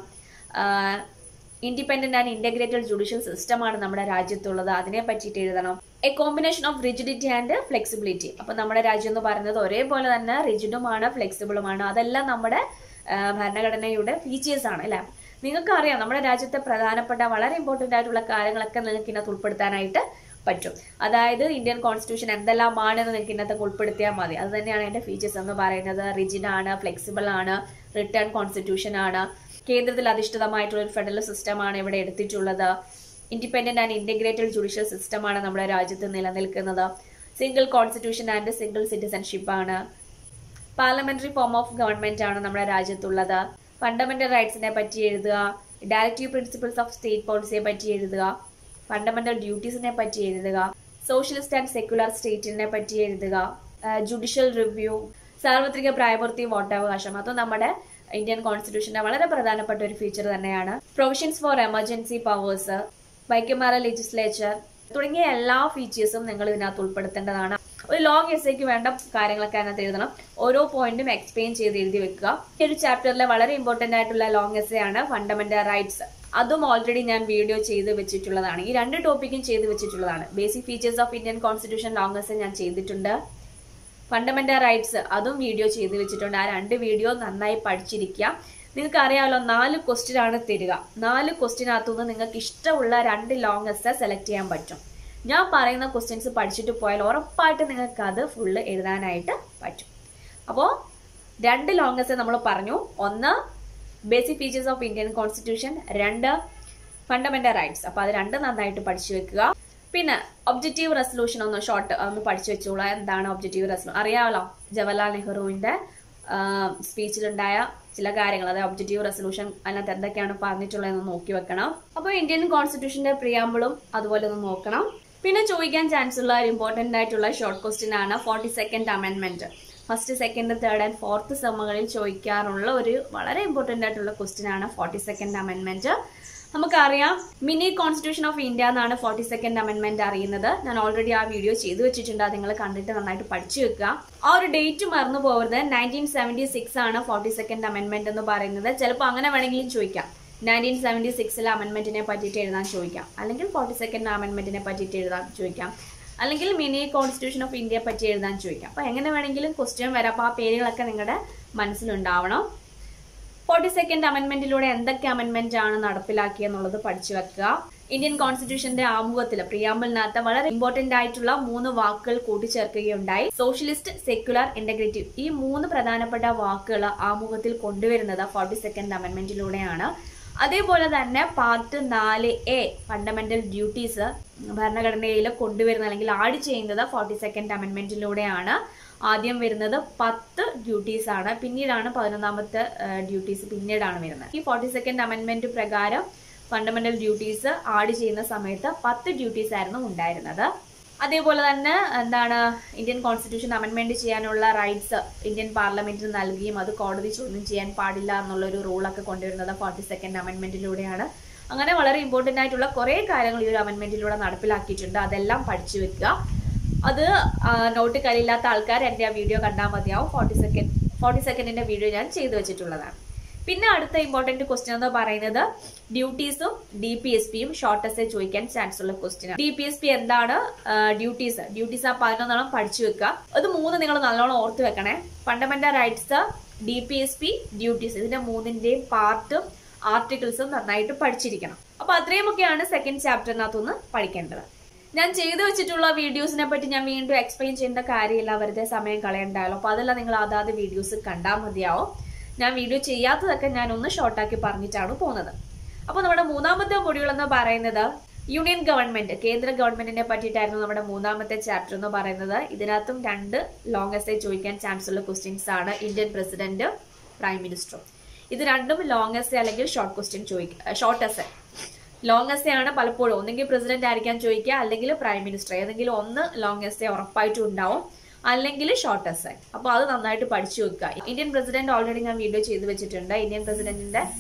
Speaker 1: ഇൻഡിപെൻഡന്റ് ആൻഡ് ഇന്റഗ്രേറ്റഡ് ജുഡീഷ്യൽ സിസ്റ്റമാണ് നമ്മുടെ രാജ്യത്തുള്ളത് അതിനെ പറ്റിയിട്ട് എഴുതണം a combination of rigidity and flexibility അപ്പൊ നമ്മുടെ രാജ്യം എന്ന് പറയുന്നത് ഒരേപോലെ തന്നെ റിജിഡുമാണ് ഫ്ലെക്സിബിളുമാണ് അതെല്ലാം നമ്മുടെ ആ, ഭരണഘടനയുടെ ഫീച്ചേഴ്സ് ആണ് അല്ലെ നിങ്ങൾക്ക് അറിയാം നമ്മുടെ രാജ്യത്തെ പ്രധാനപ്പെട്ട വളരെ ഇമ്പോർട്ടന്റ് ആയിട്ടുള്ള കാര്യങ്ങളൊക്കെ നിങ്ങൾക്ക് ഇതിനകത്ത് ഉൾപ്പെടുത്താനായിട്ട് പറ്റും അതായത് ഇന്ത്യൻ കോൺസ്റ്റിറ്റ്യൂഷൻ എന്തെല്ലാമാണെന്ന് നിങ്ങൾക്ക് ഇന്നത്തെ ഉൾപ്പെടുത്തിയാൽ മതി അത് തന്നെയാണ് അതിന്റെ ഫീച്ചേഴ്സ് എന്ന് പറയുന്നത് റിജിഡ് ആണ് ഫ്ലെക്സിബിൾ ആണ് റിട്ടേൺ കോൺസ്റ്റിറ്റ്യൂഷൻ ആണ് കേന്ദ്രത്തിൽ അധിഷ്ഠിതമായിട്ടുള്ള ഒരു ഫെഡറൽ സിസ്റ്റമാണ് ഇവിടെ എടുത്തിട്ടുള്ളത് ഇൻഡിപെൻഡന്റ് ആൻഡ് ഇന്റഗ്രേറ്റഡ് ജുഡീഷ്യൽ സിസ്റ്റമാണ് നമ്മുടെ രാജ്യത്ത് നിലനിൽക്കുന്നത് single constitution and single citizenship ആണ് പാർലമെന്ററി ഫോം ഓഫ് ഗവൺമെന്റ് ആണ് നമ്മുടെ രാജ്യത്തുള്ളത് ഫണ്ടമെന്റൽ റൈറ്റ്സിനെ പറ്റി എഴുതുക ഡയറക്റ്റീവ് പ്രിൻസിപ്പിൾസ് ഓഫ് സ്റ്റേറ്റ് പോളിസിയെ പറ്റി എഴുതുക ഫണ്ടമെന്റൽ ഡ്യൂട്ടീസിനെ പറ്റി എഴുതുക സോഷ്യലിസ്റ്റ് ആൻഡ് സെക്യുലർ സ്റ്റേറ്റിനെ പറ്റി എഴുതുക ജുഡീഷ്യൽ റിവ്യൂ സാർവത്രിക പ്രായപൂർത്തി വോട്ടവകാശം അത് നമ്മുടെ ഇന്ത്യൻ കോൺസ്റ്റിറ്റ്യൂഷന്റെ വളരെ പ്രധാനപ്പെട്ട ഒരു ഫീച്ചർ തന്നെയാണ് provisions for emergency powers bicameral legislature തുടങ്ങിയ എല്ലാ ഫീച്ചേഴ്സും നിങ്ങൾ ഇതിനകത്ത് ഉൾപ്പെടുത്തേണ്ടതാണ് ഒരു ലോങ് എസ്സേക്ക് വേണ്ട കാര്യങ്ങളൊക്കെ അതിനകത്ത് എഴുതണം ഓരോ പോയിന്റും എക്സ്പ്ലെയിൻ ചെയ്ത് എഴുതി വെക്കുക ഈ ഒരു ചാപ്റ്ററിലെ വളരെ ഇമ്പോർട്ടന്റ് ആയിട്ടുള്ള ലോങ് എസ്സേ ആണ് ഫണ്ടമെന്റൽ റൈറ്റ്സ് അതും ഓൾറെഡി ഞാൻ വീഡിയോ ചെയ്ത് വെച്ചിട്ടുള്ളതാണ് ഈ രണ്ട് ടോപ്പിക്കും ചെയ്ത് വെച്ചിട്ടുള്ളതാണ് basic features of Indian constitution long essay ഞാൻ ചെയ്തിട്ടുണ്ട് ഫണ്ടമെന്റൽ റൈറ്റ്സ് അതും വീഡിയോ ചെയ്ത് വെച്ചിട്ടുണ്ട് ആ രണ്ട് വീഡിയോ നന്നായി പഠിച്ചിരിക്കുക നിങ്ങൾക്ക് അറിയാമല്ലോ നാല് ക്വസ്റ്റ്യൻ ആണ് തരിക നാല് ക്വസ്റ്റ്യനകത്തുനിന്ന് നിങ്ങൾക്ക് ഇഷ്ടമുള്ള രണ്ട് ലോങ് എസ് സെലക്ട് ചെയ്യാൻ പറ്റും ഞാൻ പറയുന്ന ക്വസ്റ്റ്യൻസ് പഠിച്ചിട്ട് പോയാൽ ഉറപ്പായിട്ട് നിങ്ങൾക്ക് അത് ഫുള്ള് എഴുതാനായിട്ട് പറ്റും അപ്പോൾ രണ്ട് ലോങ് എസ് നമ്മൾ പറഞ്ഞു ഒന്ന് basic features of Indian constitution രണ്ട് ഫണ്ടമെന്റൽ റൈറ്റ്സ് അപ്പോൾ അത് രണ്ട് നന്നായിട്ട് പഠിച്ചു വെക്കുക പിന്നെ ഒബ്ജക്റ്റീവ് റെസൊല്യൂഷൻ ഒന്ന് ഷോർട്ട് ഒന്ന് പഠിച്ചു വെച്ചോളൂ എന്താണ് ഒബ്ജക്റ്റീവ് റെസൊല്യൂഷൻ അറിയാമല്ലോ ജവഹർലാൽ നെഹ്റുവിന്റെ സ്പീച്ചിലുണ്ടായ ചില കാര്യങ്ങൾ അതായത് ഒബ്ജക്റ്റീവ് റെസൊല്യൂഷൻ അതിനകത്ത് എന്തൊക്കെയാണ് പറഞ്ഞിട്ടുള്ളതെന്ന് നോക്കി വെക്കണം അപ്പോൾ ഇന്ത്യൻ കോൺസ്റ്റിറ്റ്യൂഷന്റെ പ്രിയാമ്പിളും അതുപോലെ ഒന്ന് നോക്കണം പിന്നെ ചോദിക്കാൻ ചാൻസ് ഉള്ള ഒരു ഇമ്പോർട്ടന്റ് ആയിട്ടുള്ള ഷോർട്ട് ക്വസ്റ്റ്യൻ ആണ് forty second amendment first second third and fourth സെമ്മുകളിൽ ചോദിക്കാറുള്ള ഒരു വളരെ ഇമ്പോർട്ടന്റ് ആയിട്ടുള്ള ക്വസ്റ്റ്യൻ ആണ് ഫോർട്ടി സെക്കൻഡ് അമെന്റ്മെന്റ് നമുക്കറിയാം മിനി കോൺസ്റ്റിറ്റ്യൂഷൻ ഓഫ് ഇന്ത്യ എന്നാണ് ഫോർട്ടി സെക്കൻഡ് അമെന്റ്മെന്റ് അറിയുന്നത് ഞാൻ ഓൾറെഡി ആ വീഡിയോ ചെയ്തു വെച്ചിട്ടുണ്ട് അത് നിങ്ങൾ കണ്ടിട്ട് നന്നായിട്ട് പഠിച്ചു വെക്കുക ആ ഒരു ഡേറ്റ് മറന്നു പോകരുത് നയൻറ്റീൻ സെവൻറ്റി സിക്സ് ആണ് ഫോർട്ടി സെക്കൻഡ് അമെന്റ്മെന്റ് എന്ന് പറയുന്നത് ചിലപ്പോൾ അങ്ങനെ വേണമെങ്കിലും ചോദിക്കാം നയൻറ്റീൻ സെവൻറ്റി സിക്സിലെ അമെന്റ്മെന്റിനെ പറ്റിയിട്ട് എഴുതാൻ ചോദിക്കാം അല്ലെങ്കിൽ ഫോർട്ടി സെക്കൻഡ് അമെന്റ്മെന്റിനെ പറ്റിയിട്ട് എഴുതാൻ ചോദിക്കാം അല്ലെങ്കിൽ മിനി കോൺസ്റ്റിറ്റ്യൂഷൻ ഓഫ് ഇന്ത്യയെ പറ്റി എഴുതാൻ ചോദിക്കാം അപ്പോൾ എങ്ങനെ വേണമെങ്കിലും ക്വസ്റ്റ്യൻ വരാം അപ്പോൾ ആ പേരുകളൊക്കെ നിങ്ങളുടെ മനസ്സിലുണ്ടാവണം ഫോർട്ടി സെക്കൻഡ് അമെന്റ്മെന്റിലൂടെ എന്തൊക്കെ അമെന്റ്മെന്റ് ആണ് നടപ്പിലാക്കിയെന്നുള്ളത് പഠിച്ചു വെക്കുക ഇന്ത്യൻ കോൺസ്റ്റിറ്റ്യൂഷന്റെ ആമുഖത്തിൽ പ്രിയാമ്പിളിനകത്ത് വളരെ ഇമ്പോർട്ടന്റ് ആയിട്ടുള്ള മൂന്ന് വാക്കുകൾ കൂട്ടിച്ചേർക്കുകയുണ്ടായി സോഷ്യലിസ്റ്റ് സെക്യുലർ ഇന്റഗ്രേറ്റീവ് ഈ മൂന്ന് പ്രധാനപ്പെട്ട വാക്കുകൾ ആമുഖത്തിൽ കൊണ്ടുവരുന്നത് ഫോർട്ടി സെക്കൻഡ് അമെന്റ്മെന്റിലൂടെയാണ് അതേപോലെ തന്നെ പാർട്ട് നാല് എ ഫണ്ടമെന്റൽ ഡ്യൂട്ടീസ് ഭരണഘടനയിൽ കൊണ്ടുവരുന്ന അല്ലെങ്കിൽ ആഡ് ചെയ്യുന്നത് ഫോർട്ടി സെക്കൻഡ് അമെന്റ്മെന്റിലൂടെയാണ് ആദ്യം വരുന്നത് പത്ത് ഡ്യൂട്ടീസ് ആണ് പിന്നീടാണ് പതിനൊന്നാമത്തെ ഡ്യൂട്ടീസ് പിന്നീടാണ് വരുന്നത് ഈ ഫോർട്ടി സെക്കൻഡ് അമെന്റ്മെന്റ് പ്രകാരം ഫണ്ടമെന്റൽ ഡ്യൂട്ടീസ് ആഡ് ചെയ്യുന്ന സമയത്ത് പത്ത് ഡ്യൂട്ടീസ് ആയിരുന്നു ഉണ്ടായിരുന്നത് അതേപോലെ തന്നെ എന്താണ് ഇന്ത്യൻ കോൺസ്റ്റിറ്റ്യൂഷൻ അമെന്റ്മെന്റ് ചെയ്യാനുള്ള റൈറ്റ്സ് ഇന്ത്യൻ പാർലമെന്റിന് നൽകുകയും അത് കോടതി ചോദ്യം ചെയ്യാൻ പാടില്ല എന്നുള്ളൊരു റൂളൊക്കെ കൊണ്ടുവരുന്നത് ഫോർട്ടി സെക്കൻഡ് അമെന്റ്മെന്റിലൂടെയാണ് അങ്ങനെ വളരെ ഇമ്പോർട്ടന്റ് ആയിട്ടുള്ള കുറേ കാര്യങ്ങൾ ഈ ഒരു അമെന്റ്മെന്റിലൂടെ നടപ്പിലാക്കിയിട്ടുണ്ട് അതെല്ലാം പഠിച്ചു വെക്കുക അത് ആ, നോട്ട് കഴിയില്ലാത്ത ആൾക്കാർ എൻ്റെ ആ വീഡിയോ കണ്ടാൽ മതിയാവും ഫോർട്ടി സെക്കൻഡ് ഫോർട്ടി സെക്കൻഡിന്റെ വീഡിയോ ഞാൻ ചെയ്തു വെച്ചിട്ടുള്ളതാണ് പിന്നെ അടുത്ത ഇമ്പോർട്ടന്റ് ക്വസ്റ്റ്യൻ എന്ന് പറയുന്നത് ഡ്യൂട്ടീസും ഡി പി എസ് പിയും ഷോർട്ടസ്റ്റ് ചോദിക്കാൻ ചാൻസ് ഉള്ള question D P S P എന്താണ് ഡ്യൂട്ടീസ് ഡ്യൂട്ടീസ് ആ പതിനൊന്നെണ്ണം പഠിച്ചു വെക്കുക അത് മൂന്ന് നിങ്ങൾ നല്ലോണം ഓർത്ത് വെക്കണേ fundamental rights D P S P duties ഇതിന്റെ മൂന്നിന്റെയും പാർട്ടും ആർട്ടിക്കിൾസും നന്നായിട്ട് പഠിച്ചിരിക്കണം അപ്പൊ അത്രയുമൊക്കെയാണ് സെക്കൻഡ് ചാപ്റ്ററിനകത്തുനിന്ന് പഠിക്കേണ്ടത് ഞാൻ ചെയ്തു വെച്ചിട്ടുള്ള വീഡിയോസിനെ പറ്റി ഞാൻ വീണ്ടും എക്സ്പ്ലെയിൻ ചെയ്യേണ്ട കാര്യമില്ല വെറുതെ സമയം കളയണ്ടായല്ലോ അപ്പൊ അതെല്ലാം നിങ്ങൾ അതാത് വീഡിയോസ് കണ്ടാൽ മതിയാവും ഞാൻ വീഡിയോ ചെയ്യാത്തതൊക്കെ ഞാൻ ഒന്ന് ഷോർട്ടാക്കി പറഞ്ഞിട്ടാണ് പോകുന്നത് അപ്പോൾ നമ്മുടെ മൂന്നാമത്തെ മൊഡ്യൂൾ എന്ന് പറയുന്നത് യൂണിയൻ ഗവൺമെന്റ് കേന്ദ്ര ഗവൺമെന്റിനെ പറ്റിയിട്ടായിരുന്നു നമ്മുടെ മൂന്നാമത്തെ ചാപ്റ്റർ എന്ന് പറയുന്നത് ഇതിനകത്തും രണ്ട് ലോങ് എസ്സേ ചോദിക്കാൻ ചാൻസ് ഉള്ള ക്വസ്റ്റ്യൻസ് ആണ് ഇന്ത്യൻ പ്രസിഡന്റ് പ്രൈം മിനിസ്റ്ററും ഇത് രണ്ടും ലോങ് എസ്സേ അല്ലെങ്കിൽ ഷോർട്ട് ക്വസ്റ്റ്യൻ ചോദിക്കുക ഷോർട്ട് എസ്സേ ലോങ് എസ്സേ ആണ് പലപ്പോഴും ഒന്നെങ്കിൽ പ്രസിഡന്റ് ആയിരിക്കാൻ ചോദിക്കുക അല്ലെങ്കിൽ പ്രൈം മിനിസ്റ്റർ ഏതെങ്കിലും ഒന്ന് ലോങ് എസ്സേ ഉറപ്പായിട്ടും ഉണ്ടാവും അല്ലെങ്കിൽ ഷോർട്ട് എസ്സേ അപ്പോൾ അത് നന്നായിട്ട് പഠിച്ചു വെക്കുക ഇന്ത്യൻ പ്രസിഡന്റ് ഓൾറെഡി ഞാൻ വീഡിയോ ചെയ്ത് വെച്ചിട്ടുണ്ട് ഇന്ത്യൻ പ്രസിഡന്റിന്റെ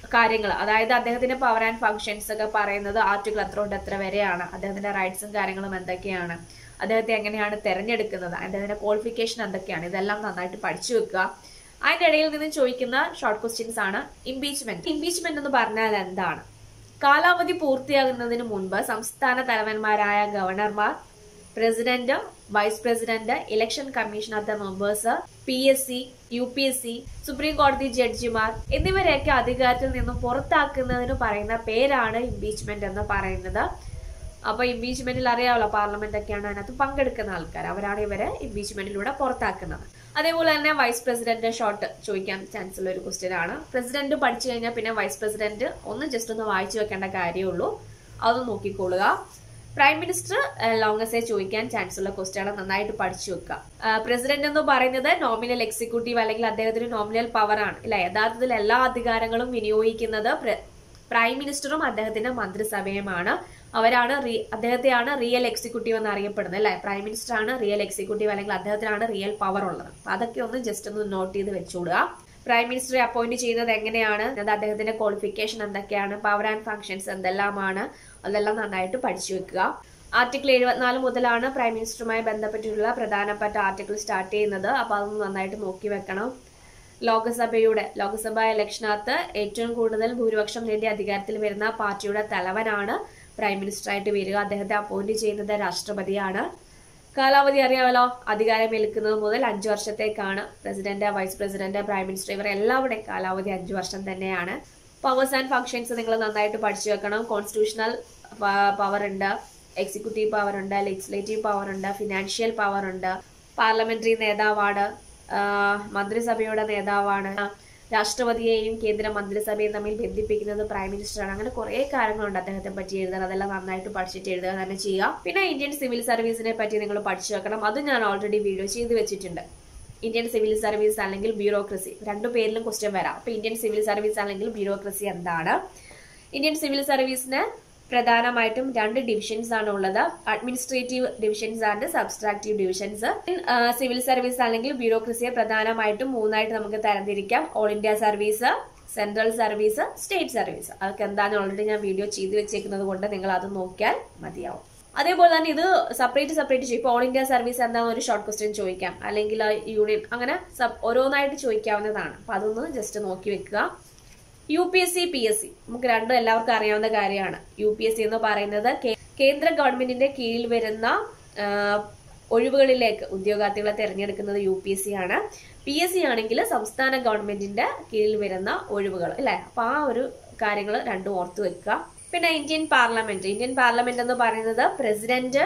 Speaker 1: കാര്യങ്ങൾ അതായത് അദ്ദേഹത്തിന്റെ പവർ ആൻഡ് ഫങ്ഷൻസ് ഒക്കെ പറയുന്നത് ആർട്ടിക്കിൾ എത്ര തൊട്ട് എത്ര വരെയാണ് അദ്ദേഹത്തിന്റെ റൈറ്റ്സും കാര്യങ്ങളും എന്തൊക്കെയാണ് അദ്ദേഹത്തെ എങ്ങനെയാണ് തെരഞ്ഞെടുക്കുന്നത് അദ്ദേഹത്തിന്റെ ക്വാളിഫിക്കേഷൻ എന്തൊക്കെയാണ് ഇതെല്ലാം നന്നായിട്ട് പഠിച്ചു വെക്കുക അതിന്റെ ഇടയിൽ നിന്ന് ചോദിക്കുന്ന ഷോർട്ട് ക്വസ്റ്റ്യൻസ് ആണ് ഇംപീച്ച്മെന്റ് ഇംപീച്ച്മെന്റ് എന്ന് പറഞ്ഞാൽ എന്താണ് കാലാവധി പൂർത്തിയാകുന്നതിന് മുൻപ് സംസ്ഥാന തലവന്മാരായ ഗവർണർമാർ president vice president election commission of the members P S C U P S C supreme കോടതി ജഡ്ജിമാർ എന്നിവരെയൊക്കെ അധികാരത്തിൽ നിന്നും പുറത്താക്കുന്നതിന് പറയുന്ന പേരാണ് ഇംപീച്ച്മെന്റ് എന്ന് പറയുന്നത് അപ്പൊ ഇംപീച്ച്മെന്റിൽ അറിയാമല്ലോ പാർലമെന്റ് ഒക്കെയാണ് അതിനകത്ത് പങ്കെടുക്കുന്ന ആൾക്കാർ അവരാണ് ഇവരെ ഇംപീച്ച്മെന്റിലൂടെ പുറത്താക്കുന്നത് അതേപോലെ തന്നെ വൈസ് പ്രസിഡന്റ് ഷോർട്ട് ചോദിക്കാൻ ചാൻസ് ഉള്ള ഒരു ക്വസ്റ്റ്യൻ ആണ് പ്രസിഡന്റ് പഠിച്ചു കഴിഞ്ഞാൽ പിന്നെ വൈസ് പ്രസിഡന്റ് ഒന്ന് ജസ്റ്റ് ഒന്ന് വായിച്ചു വെക്കേണ്ട കാര്യമുള്ളൂ അതൊന്ന് നോക്കിക്കൊള്ളുക പ്രൈം മിനിസ്റ്റർ ലോങ്സ്റ്റ് ചോദിക്കാൻ ചാൻസ് ഉള്ള ക്വസ്റ്റ്യൻ നന്നായിട്ട് പഠിച്ചു വെക്കുക പ്രസിഡന്റ് എന്ന് പറയുന്നത് നോമിനൽ എക്സിക്യൂട്ടീവ് അല്ലെങ്കിൽ അദ്ദേഹത്തിന് നോമിനൽ പവർ ആണ് ഇല്ല യഥാർത്ഥത്തിൽ എല്ലാ അധികാരങ്ങളും വിനിയോഗിക്കുന്നത് പ്ര- പ്രൈം മിനിസ്റ്ററും അദ്ദേഹത്തിന്റെ മന്ത്രിസഭയുമാണ് അവരാണ് റീ- അദ്ദേഹത്തെയാണ് റിയൽ എക്സിക്യൂട്ടീവ് എന്ന് അറിയപ്പെടുന്നത് അല്ലെ പ്രൈം മിനിസ്റ്റർ ആണ് റിയൽ എക്സിക്യൂട്ടീവ് അല്ലെങ്കിൽ അദ്ദേഹത്തിനാണ് റിയൽ പവർ ഉള്ളത് അപ്പൊ അതൊക്കെ ഒന്ന് ജസ്റ്റ് ഒന്ന് നോട്ട് ചെയ്ത് വെച്ചുകൊടുക്കുക പ്രൈം മിനിസ്റ്ററെ അപ്പോയിന്റ് ചെയ്യുന്നത് എങ്ങനെയാണ് അത് അദ്ദേഹത്തിന്റെ ക്വാളിഫിക്കേഷൻ എന്തൊക്കെയാണ് പവർ ആൻഡ് ഫങ്ഷൻസ് എന്തെല്ലാമാണ് അതെല്ലാം നന്നായിട്ട് പഠിച്ചു വെക്കുക ആർട്ടിക്കിൾ എഴുപത്തിനാല് മുതലാണ് പ്രൈം മിനിസ്റ്ററുമായി ബന്ധപ്പെട്ടിട്ടുള്ള പ്രധാനപ്പെട്ട ആർട്ടിക്കിൾ സ്റ്റാർട്ട് ചെയ്യുന്നത് അപ്പൊ അതൊന്ന് നന്നായിട്ട് നോക്കി വെക്കണം ലോക്സഭയുടെ ലോക്സഭ ഇലക്ഷനകത്ത് ഏറ്റവും കൂടുതൽ ഭൂരിപക്ഷം നേടി അധികാരത്തിൽ വരുന്ന പാർട്ടിയുടെ തലവനാണ് പ്രൈം മിനിസ്റ്റർ ആയിട്ട് വരിക അദ്ദേഹത്തെ അപ്പോയിന്റ് ചെയ്യുന്നത് രാഷ്ട്രപതിയാണ് കാലാവധി അറിയാമല്ലോ അധികാരം ഏൽക്കുന്നത് മുതൽ അഞ്ചു വർഷത്തേക്കാണ് president vice president prime minister ഇവർ എല്ലാവരുടെയും കാലാവധി അഞ്ചു വർഷം തന്നെയാണ് പവേഴ്സ് ആൻഡ് ഫങ്ഷൻസ് നിങ്ങൾ നന്നായിട്ട് പഠിച്ചു വെക്കണം കോൺസ്റ്റിറ്റ്യൂഷണൽ പവർ ഉണ്ട് എക്സിക്യൂട്ടീവ് പവർ ഉണ്ട് ലെജിസ്ലേറ്റീവ് പവർ ഉണ്ട് ഫിനാൻഷ്യൽ പവർ ഉണ്ട് പാർലമെന്ററി നേതാവാണ് ആ, മന്ത്രിസഭയുടെ നേതാവാണ് രാഷ്ട്രപതിയെയും കേന്ദ്ര മന്ത്രിസഭയും തമ്മിൽ ബന്ധിപ്പിക്കുന്നത് പ്രൈം മിനിസ്റ്ററാണ് അങ്ങനെ കുറെ കാര്യങ്ങളുണ്ട് അദ്ദേഹത്തെ പറ്റി എഴുതാൻ അതെല്ലാം നന്നായിട്ട് പഠിച്ചിട്ട് എഴുതുക തന്നെ ചെയ്യുക പിന്നെ ഇന്ത്യൻ സിവിൽ സർവീസിനെ പറ്റി നിങ്ങൾ പഠിച്ചു വെക്കണം അത് ഞാൻ ഓൾറെഡി വീഡിയോ ചെയ്ത് വെച്ചിട്ടുണ്ട് ഇന്ത്യൻ സിവിൽ സർവീസ് അല്ലെങ്കിൽ ബ്യൂറോക്രസി രണ്ടു പേരിലും ക്വസ്റ്റ്യൻ വരാം അപ്പൊ ഇന്ത്യൻ സിവിൽ സർവീസ് അല്ലെങ്കിൽ ബ്യൂറോക്രസി എന്താണ് ഇന്ത്യൻ സിവിൽ സർവീസിന് പ്രധാനമായിട്ടും രണ്ട് ഡിവിഷൻസ് ആണ് ഉള്ളത് administrative divisions and subtractive divisions civil service അല്ലെങ്കിൽ ബ്യൂറോക്രസിയെ പ്രധാനമായിട്ടും മൂന്നായിട്ട് നമുക്ക് തരംതിരിക്കാം all India service central service state service അതൊക്കെ എന്താണെന്ന് ഓൾറെഡി ഞാൻ വീഡിയോ ചെയ്തു വെച്ചേക്കുന്നത് കൊണ്ട് നിങ്ങൾ അത് നോക്കിയാൽ മതിയാവും അതേപോലെ തന്നെ ഇത് സെപ്പറേറ്റ് സെപ്പറേറ്റ് ചെയ്യും ഇപ്പോൾ ഓൾ ഇന്ത്യ സർവീസ് എന്താണെന്ന് ഒരു ഷോർട്ട് ക്വസ്റ്റ്യൻ ചോദിക്കാം അല്ലെങ്കിൽ യൂണിയൻ അങ്ങനെ സബ് ഓരോന്നായിട്ട് ചോദിക്കാവുന്നതാണ് അപ്പൊ അതൊന്ന് ജസ്റ്റ് നോക്കി വെക്കുക U P S C P S C നമുക്ക് രണ്ടും എല്ലാവർക്കും അറിയാവുന്ന കാര്യമാണ് യു പി എസ് സി എന്ന് പറയുന്നത് കേ- കേന്ദ്ര ഗവൺമെന്റിന്റെ കീഴിൽ വരുന്ന ആ, ഒഴിവുകളിലേക്ക് ഉദ്യോഗാർത്ഥികളെ തിരഞ്ഞെടുക്കുന്നത് യു പി എസ് സി ആണ് പി എസ് സി ആണെങ്കിൽ സംസ്ഥാന ഗവൺമെന്റിന്റെ കീഴിൽ വരുന്ന ഒഴിവുകൾ അല്ലെ അപ്പൊ ആ ഒരു കാര്യങ്ങൾ രണ്ടും ഓർത്തു വെക്കുക പിന്നെ ഇന്ത്യൻ പാർലമെന്റ് ഇന്ത്യൻ പാർലമെന്റ് എന്ന് പറയുന്നത് പ്രസിഡന്റ്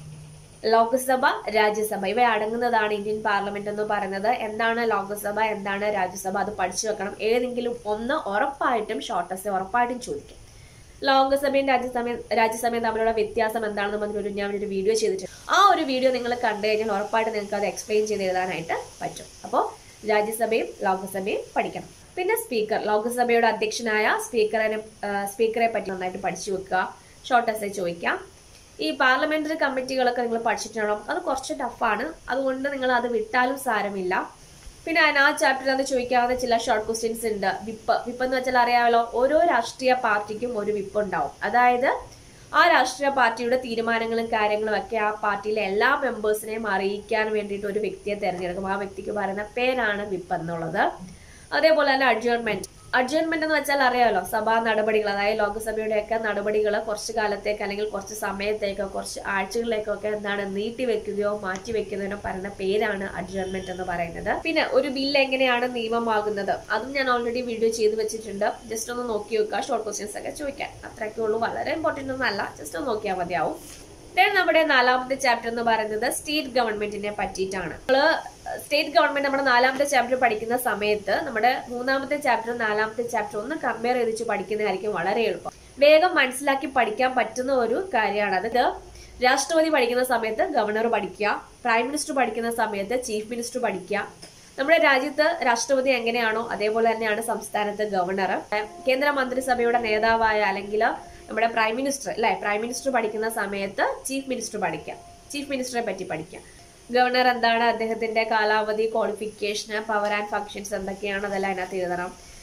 Speaker 1: ലോക്സഭ രാജ്യസഭ ഇവ അടങ്ങുന്നതാണ് ഇന്ത്യൻ പാർലമെന്റ് എന്ന് പറയുന്നത് എന്താണ് ലോക്സഭ എന്താണ് രാജ്യസഭ അത് പഠിച്ചു വെക്കണം ഏതെങ്കിലും ഒന്ന് ഉറപ്പായിട്ടും ഷോർട്ടസ്റ്റ് ഉറപ്പായിട്ടും ചോദിക്കും ലോക്സഭയും രാജ്യസഭയും രാജ്യസഭയും തമ്മിലുള്ള വ്യത്യാസം എന്താണെന്ന് പറഞ്ഞൊരു ഞാൻ ഒരു വീഡിയോ ചെയ്തിട്ടുണ്ട് ആ ഒരു വീഡിയോ നിങ്ങൾ കണ്ടു കഴിഞ്ഞാൽ ഉറപ്പായിട്ട് നിങ്ങൾക്ക് അത് എക്സ്പ്ലെയിൻ ചെയ്ത് എഴുതാനായിട്ട് പറ്റും അപ്പോൾ രാജ്യസഭയും ലോക്സഭയും പഠിക്കണം പിന്നെ സ്പീക്കർ ലോക്സഭയുടെ അധ്യക്ഷനായ സ്പീക്കറിനെ ആ, സ്പീക്കറെ പറ്റി നന്നായിട്ട് പഠിച്ചു വെക്കുക ഷോർട്ടസ്റ്റ് ചോദിക്കാം ഈ പാർലമെന്ററി കമ്മിറ്റികളൊക്കെ നിങ്ങൾ പഠിച്ചിട്ടുണ്ടോ അത് കുറച്ച് ടഫാണ് അതുകൊണ്ട് നിങ്ങൾ അത് വിട്ടാലും സാരമില്ല പിന്നെ അതിന് ആ ചാപ്റ്ററിൽ അത് ചോദിക്കാവുന്ന ചില ഷോർട്ട് ക്വസ്റ്റ്യൻസ് ഉണ്ട് വിപ്പ് വിപ്പ് എന്ന് വെച്ചാൽ അറിയാമല്ലോ ഓരോ രാഷ്ട്രീയ പാർട്ടിക്കും ഒരു വിപ്പ് ഉണ്ടാവും അതായത് ആ രാഷ്ട്രീയ പാർട്ടിയുടെ തീരുമാനങ്ങളും കാര്യങ്ങളും ഒക്കെ ആ പാർട്ടിയിലെ എല്ലാ മെമ്പേഴ്സിനെയും അറിയിക്കാൻ വേണ്ടിയിട്ട് ഒരു വ്യക്തിയെ തിരഞ്ഞെടുക്കും ആ വ്യക്തിക്ക് പറയുന്ന പേരാണ് വിപ്പ് എന്നുള്ളത് അതേപോലെ തന്നെ അഡ്ജേൺമെന്റ് അഡ്ജേൺമെന്റ് എന്ന് വെച്ചാൽ അറിയാമല്ലോ സഭാ നടപടികൾ അതായത് ലോക്സഭയുടെയൊക്കെ നടപടികൾ കുറച്ച് കാലത്തേക്ക് അല്ലെങ്കിൽ കുറച്ച് സമയത്തേക്കോ കുറച്ച് ആഴ്ചകളിലേക്കൊക്കെ എന്താണ് നീട്ടി വെക്കുകയോ മാറ്റി വെക്കുന്നതിനോ പറയുന്ന പേരാണ് അഡ്ജേൺമെന്റ് എന്ന് പറയുന്നത് പിന്നെ ഒരു ബില്ല് എങ്ങനെയാണ് നിയമമാകുന്നത് അതും ഞാൻ ഓൾറെഡി വീഡിയോ ചെയ്ത് വെച്ചിട്ടുണ്ട് ജസ്റ്റ് ഒന്ന് നോക്കി വെക്കുക ഷോർട്ട് ക്വസ്റ്റ്യൻസ് ഒക്കെ ചോദിക്കാൻ അത്രയൊക്കെ ഉള്ളൂ വളരെ ഇമ്പോർട്ടന്റ് ഒന്നല്ല ജസ്റ്റ് ഒന്ന് നോക്കിയാൽ മതിയാവും ദെൻ നമ്മുടെ നാലാമത്തെ ചാപ്റ്റർ എന്ന് പറയുന്നത് സ്റ്റേറ്റ് ഗവൺമെന്റിനെ പറ്റിയിട്ടാണ് നമ്മള് സ്റ്റേറ്റ് ഗവൺമെന്റ് നമ്മുടെ നാലാമത്തെ ചാപ്റ്റർ പഠിക്കുന്ന സമയത്ത് നമ്മുടെ മൂന്നാമത്തെ ചാപ്റ്ററും നാലാമത്തെ ചാപ്റ്റർ ഒന്ന് കമ്പയർ ചെയ്തിച്ച് പഠിക്കുന്നതായിരിക്കും വളരെ എളുപ്പം വേഗം മനസ്സിലാക്കി പഠിക്കാൻ പറ്റുന്ന ഒരു കാര്യമാണ് അത് രാഷ്ട്രപതി പഠിക്കുന്ന സമയത്ത് ഗവർണർ പഠിക്കുക പ്രൈം മിനിസ്റ്റർ പഠിക്കുന്ന സമയത്ത് ചീഫ് മിനിസ്റ്റർ പഠിക്കുക നമ്മുടെ രാജ്യത്ത് രാഷ്ട്രപതി എങ്ങനെയാണോ അതേപോലെ തന്നെയാണ് സംസ്ഥാനത്ത് ഗവർണർ കേന്ദ്ര മന്ത്രിസഭയുടെ നേതാവായ അല്ലെങ്കിൽ നമ്മുടെ പ്രൈം മിനിസ്റ്റർ അല്ലെ പ്രൈം മിനിസ്റ്റർ പഠിക്കുന്ന സമയത്ത് ചീഫ് മിനിസ്റ്റർ പഠിക്കാം ചീഫ് മിനിസ്റ്ററെ പറ്റി പഠിക്കാം ഗവർണർ എന്താണ് അദ്ദേഹത്തിന്റെ കാലാവധി ക്വാളിഫിക്കേഷൻ പവർ ആൻഡ് ഫങ്ഷൻസ് എന്തൊക്കെയാണ് അതെല്ലാം അതിനകത്ത് എഴുതണം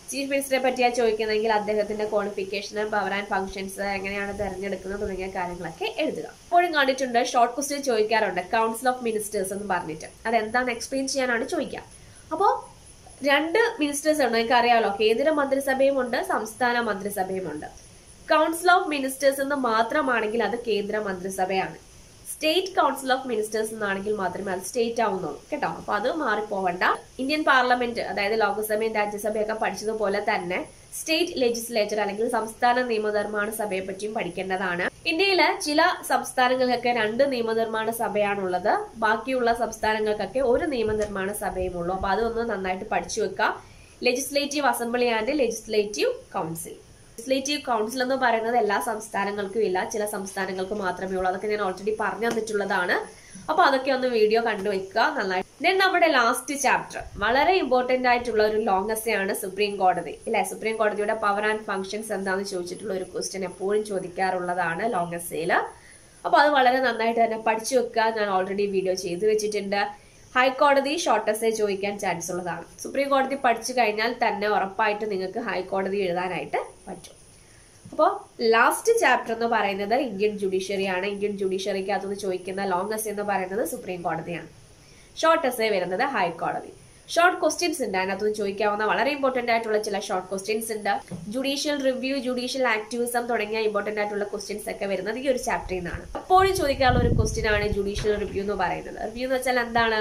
Speaker 1: ചീഫ് മിനിസ്റ്ററെ പറ്റിയാണ് ചോദിക്കുന്നതെങ്കിൽ അദ്ദേഹത്തിന്റെ ക്വാളിഫിക്കേഷൻ പവർ ആൻഡ് ഫംഗ്ഷൻസ് എങ്ങനെയാണ് തെരഞ്ഞെടുക്കുന്നത് തുടങ്ങിയ കാര്യങ്ങളൊക്കെ എഴുതുക എപ്പോഴും കണ്ടിട്ടുണ്ട് ഷോർട്ട് ക്വസ്റ്റ്യൻ ചോദിക്കാറുണ്ട് കൗൺസിൽ ഓഫ് മിനിസ്റ്റേഴ്സ് എന്ന് പറഞ്ഞിട്ട് അതെന്താണെന്ന് എക്സ്പ്ലെയിൻ ചെയ്യാനാണ് ചോദിക്കുക അപ്പോൾ രണ്ട് മിനിസ്റ്റേഴ്സ് ഉണ്ട് നിങ്ങൾക്ക് അറിയാമല്ലോ കേന്ദ്ര മന്ത്രിസഭയും ഉണ്ട് സംസ്ഥാന മന്ത്രിസഭയും ഉണ്ട് കൗൺസിൽ ഓഫ് മിനിസ്റ്റേഴ്സ് എന്ന് മാത്രമാണെങ്കിൽ അത് കേന്ദ്ര മന്ത്രിസഭയാണ് സ്റ്റേറ്റ് കൗൺസിൽ ഓഫ് മിനിസ്റ്റേഴ്സ് എന്നാണെങ്കിൽ മാത്രമേ അത് സ്റ്റേറ്റ് ആവുന്നുള്ളൂ കേട്ടോ അപ്പൊ അത് മാറിപ്പോവണ്ട ഇന്ത്യൻ പാർലമെന്റ് അതായത് ലോക്സഭയും രാജ്യസഭയൊക്കെ പഠിച്ചതുപോലെ തന്നെ സ്റ്റേറ്റ് ലെജിസ്ലേച്ചർ അല്ലെങ്കിൽ സംസ്ഥാന നിയമനിർമ്മാണ സഭയെ പറ്റിയും പഠിക്കേണ്ടതാണ് ഇന്ത്യയിലെ ചില സംസ്ഥാനങ്ങൾക്കൊക്കെ രണ്ട് നിയമനിർമ്മാണ സഭയാണുള്ളത് ബാക്കിയുള്ള സംസ്ഥാനങ്ങൾക്കൊക്കെ ഒരു നിയമനിർമ്മാണ സഭയും ഉള്ളൂ അപ്പൊ അതൊന്ന് നന്നായിട്ട് പഠിച്ചു വെക്കുക legislative assembly and legislative council legislative council എന്ന് പറയുന്നത് എല്ലാ സംസ്ഥാനങ്ങൾക്കും ഇല്ല ചില സംസ്ഥാനങ്ങൾക്ക് മാത്രമേ ഉള്ളൂ അതൊക്കെ ഞാൻ ഓൾറെഡി പറഞ്ഞു തന്നിട്ടുള്ളതാണ് അപ്പൊ അതൊക്കെ ഒന്ന് വീഡിയോ കണ്ടുവെക്കുക നന്നായി ദെൻ നമ്മുടെ ലാസ്റ്റ് ചാപ്റ്റർ വളരെ ഇമ്പോർട്ടന്റ് ആയിട്ടുള്ള ഒരു ലോങ് എസ്സേ ആണ് സുപ്രീം കോടതി ഇല്ലേ സുപ്രീം കോടതിയുടെ പവർ ആൻഡ് ഫംഗ്ഷൻസ് എന്താണെന്ന് ചോദിച്ചിട്ടുള്ള ഒരു ക്വസ്റ്റ്യൻ എപ്പോഴും ചോദിക്കാറുള്ളതാണ് ലോങ് എസ്സേയിൽ അപ്പൊ അത് വളരെ നന്നായിട്ട് തന്നെ പഠിച്ചു വെക്കുക ഞാൻ ഓൾറെഡി വീഡിയോ ചെയ്തു വെച്ചിട്ടുണ്ട് ഹൈക്കോടതി ഷോർട്ട് എസ്സേ ചോദിക്കാൻ ചാൻസ് ഉള്ളതാണ് സുപ്രീം കോടതി പഠിച്ചു കഴിഞ്ഞാൽ തന്നെ ഉറപ്പായിട്ട് നിങ്ങൾക്ക് ഹൈക്കോടതി എഴുതാനായിട്ട് പറ്റും അപ്പോൾ ലാസ്റ്റ് ചാപ്റ്റർ എന്ന് പറയുന്നത് ഇന്ത്യൻ ജുഡീഷ്യറി ആണ് ഇന്ത്യൻ ജുഡീഷ്യറിക്ക് അതൊന്ന് ചോദിക്കുന്ന ലോങ് എസ് എന്ന് പറയുന്നത് സുപ്രീം കോടതിയാണ് ഷോർട്ട് എസ് വരുന്നത് ഹൈക്കോടതി ഷോർട്ട് ക്വസ്റ്റ്യൻസ് ഉണ്ട് അതിനകത്ത് ചോദിക്കാവുന്ന വളരെ ഇമ്പോർട്ടന്റ് ആയിട്ടുള്ള ചില ഷോർട്ട് ക്വസ്റ്റ്യൻസ് ഉണ്ട് ജുഡീഷ്യൽ റിവ്യൂ ജുഡീഷ്യൽ ആക്ടിവിസം തുടങ്ങിയ ഇമ്പോർട്ടന്റ് ആയിട്ടുള്ള ക്വസ്റ്റ്യൻസ് ഒക്കെ വരുന്നത് ഈ ഒരു ചാപ്റ്ററിൽ നിന്നാണ് എപ്പോഴും ചോദിക്കാനുള്ള ഒരു ക്വസ്റ്റ്യൻ ആണ് ജുഡീഷ്യൽ റിവ്യൂ എന്ന് പറയുന്നത് റിവ്യൂ എന്ന് വെച്ചാൽ എന്താണ്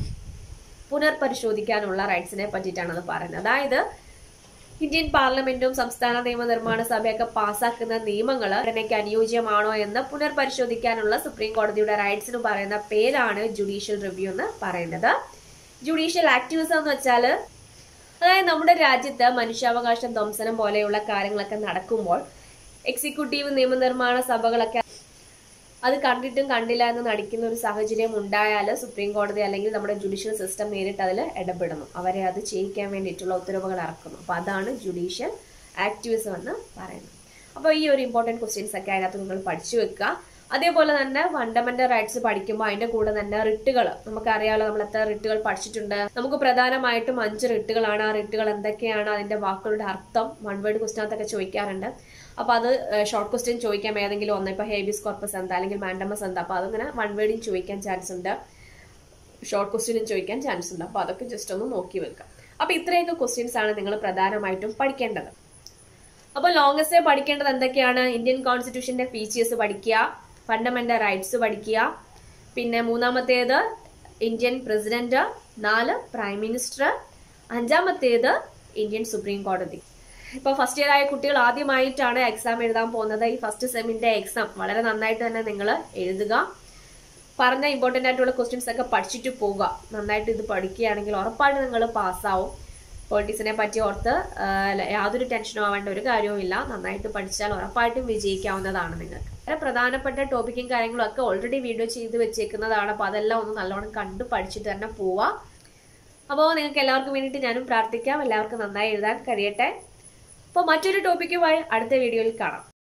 Speaker 1: പുനർപരിശോധിക്കാനുള്ള റൈറ്റ്സിനെ പറ്റിയിട്ടാണ് അത് പറയുന്നത് അതായത് ഇന്ത്യൻ പാർലമെന്റും സംസ്ഥാന നിയമനിർമ്മാണ സഭയൊക്കെ പാസാക്കുന്ന നിയമങ്ങൾ ഘടനയ്ക്ക് അനുയോജ്യമാണോ എന്ന് പുനർപരിശോധിക്കാനുള്ള സുപ്രീം കോടതിയുടെ റൈറ്റ്സിന് പറയുന്ന പേരാണ് ജുഡീഷ്യൽ റിവ്യൂ എന്ന് പറയുന്നത് ജുഡീഷ്യൽ ആക്ടിവിസം എന്ന് വെച്ചാൽ അതായത് നമ്മുടെ രാജ്യത്ത് മനുഷ്യാവകാശ ധ്വംസനം പോലെയുള്ള കാര്യങ്ങളൊക്കെ നടക്കുമ്പോൾ എക്സിക്യൂട്ടീവ് നിയമനിർമ്മാണ സഭകളൊക്കെ അത് കണ്ടിട്ടും കണ്ടില്ല എന്ന് നടിക്കുന്ന ഒരു സാഹചര്യം ഉണ്ടായാൽ സുപ്രീം കോടതി അല്ലെങ്കിൽ നമ്മുടെ ജുഡീഷ്യൽ സിസ്റ്റം നേരിട്ട് അതിൽ ഇടപെടുന്നു അവരെ അത് ചെയ്യിക്കാൻ വേണ്ടിയിട്ടുള്ള ഉത്തരവുകൾ ഇറക്കുന്നു അപ്പോൾ അതാണ് ജുഡീഷ്യൽ ആക്ടിവിസം എന്ന് പറയുന്നത് അപ്പോൾ ഈ ഒരു ഇമ്പോർട്ടൻറ്റ് ക്വസ്റ്റ്യൻസ് ഒക്കെ അതിനകത്ത് നിങ്ങൾ പഠിച്ചു വെക്കുക അതേപോലെ തന്നെ ഫണ്ടമെന്റൽ റൈറ്റ്സ് പഠിക്കുമ്പോൾ അതിന്റെ കൂടെ തന്നെ റിട്ടുകൾ നമുക്കറിയാലോ നമ്മൾ എത്ര റിട്ടുകൾ പഠിച്ചിട്ടുണ്ട് നമുക്ക് പ്രധാനമായിട്ടും അഞ്ച് റിട്ടുകളാണ് ആ റിട്ടുകൾ എന്തൊക്കെയാണ് അതിന്റെ വാക്കുകളുടെ അർത്ഥം വൺ വേർഡ് ക്വസ്റ്റിനകത്തൊക്കെ ചോദിക്കാറുണ്ട് അപ്പൊ അത് ഷോർട്ട് ക്വസ്റ്റ്യൻ ചോദിക്കാം ഏതെങ്കിലും ഒന്ന് ഇപ്പൊ ഹേബിസ് കോർപ്പസ് എന്താ അല്ലെങ്കിൽ മാൻഡമസ് എന്താ അപ്പൊ അതിങ്ങനെ വൺ വേർഡിൽ ചോദിക്കാൻ ചാൻസ് ഉണ്ട് ഷോർട്ട് ക്വസ്റ്റ്യനും ചോദിക്കാൻ ചാൻസ് ഉണ്ട് അപ്പൊ അതൊക്കെ ജസ്റ്റ് ഒന്ന് നോക്കി വെക്കാം അപ്പൊ ഇത്രയൊക്കെ ക്വസ്റ്റ്യൻസ് ആണ് നിങ്ങൾ പ്രധാനമായിട്ടും പഠിക്കേണ്ടത് അപ്പോൾ ലോങ്സ്റ്റ് പഠിക്കേണ്ടത് എന്തൊക്കെയാണ് ഇന്ത്യൻ കോൺസ്റ്റിറ്റ്യൂഷന്റെ ഫീച്ചേഴ്സ് പഠിക്കുക ഫണ്ടമെന്റൽ റൈറ്റ്സ് പഠിക്കുക പിന്നെ മൂന്നാമത്തേത് ഇന്ത്യൻ പ്രസിഡന്റ് നാല് പ്രൈം മിനിസ്റ്റർ അഞ്ചാമത്തേത് ഇന്ത്യൻ സുപ്രീം കോടതി ഇപ്പൊ ഫസ്റ്റ് ഇയർ ആയ കുട്ടികൾ ആദ്യമായിട്ടാണ് എക്സാം എഴുതാൻ പോകുന്നത് ഈ ഫസ്റ്റ് സെമിന്റെ എക്സാം വളരെ നന്നായിട്ട് തന്നെ നിങ്ങൾ എഴുതുക പറഞ്ഞ ഇമ്പോർട്ടൻ്റ് ആയിട്ടുള്ള ക്വസ്റ്റ്യൻസ് ഒക്കെ പഠിച്ചിട്ട് പോവുക നന്നായിട്ട് ഇത് പഠിക്കുകയാണെങ്കിൽ ഉറപ്പായിട്ട് നിങ്ങൾ പാസ്സാവും പൊളിറ്റിക്സിനെ പറ്റി ഓർത്ത് ആ, യാതൊരു ടെൻഷനും ആവേണ്ട ഒരു കാര്യവും ഇല്ല നന്നായിട്ട് പഠിച്ചാൽ ഉറപ്പായിട്ടും വിജയിക്കാവുന്നതാണ് നിങ്ങൾക്ക് വളരെ പ്രധാനപ്പെട്ട ടോപ്പിക്കും കാര്യങ്ങളും ഒക്കെ ഓൾറെഡി വീഡിയോ ചെയ്ത് വെച്ചേക്കുന്നതാണ് അപ്പോൾ അതെല്ലാം ഒന്ന് നല്ലോണം കണ്ട് പഠിച്ചിട്ട് തന്നെ പോവാം അപ്പോൾ നിങ്ങൾക്ക് എല്ലാവർക്കും വേണ്ടിയിട്ട് ഞാനും പ്രാർത്ഥിക്കാം എല്ലാവർക്കും നന്നായി എഴുതാൻ കഴിയട്ടെ അപ്പോൾ മറ്റൊരു ടോപ്പിക്കുമായി അടുത്ത വീഡിയോയിൽ കാണാം